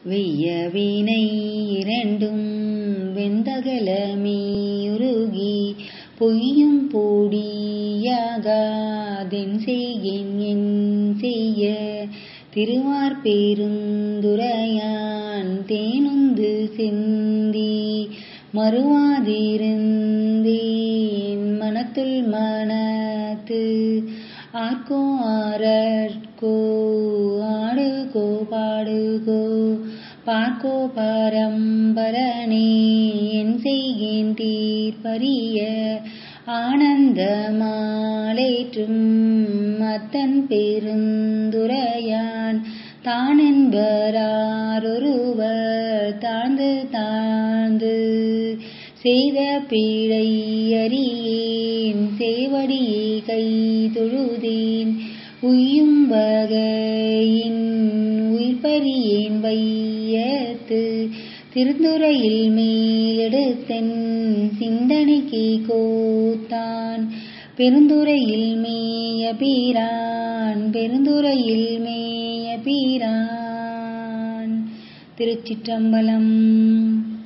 வெய்ய வீணை இரண்டும் வெந்தகலமேயுருகி பொய்யும் பொடியாகாதென் செய்கேன் என் செய்ய திருவார் பெருந்துரையான் தேனுந்து சிந்தி மறுவாதிருந்தேன் மனத்துள் மனத்து ஆர்க்கோ ஆரற்கோ ஆடுகோ பாடுகோ பார்க்கோ பரம்பரனே என் செய்கேன் தீர்ப்பரிய ஆனந்த மாலேற்றும் அத்தன் பெருந்துரையான் தானென்பராரொருவர் தாழ்ந்து தாழ்ந்து செய்த பிழை அறியேன் சேவடியே கை தொழுதேன் உய்யும் வகையின் உயிர்ப்பறியேன் வையத்து திருந்துறையில் மேலெடுத்தன் சிந்தனைக்கு கோத்தான் பெருந்துறையில் மேய பீரான் பெருந்துறையில் மேய பீரான் திருச்சிற்றம்பலம்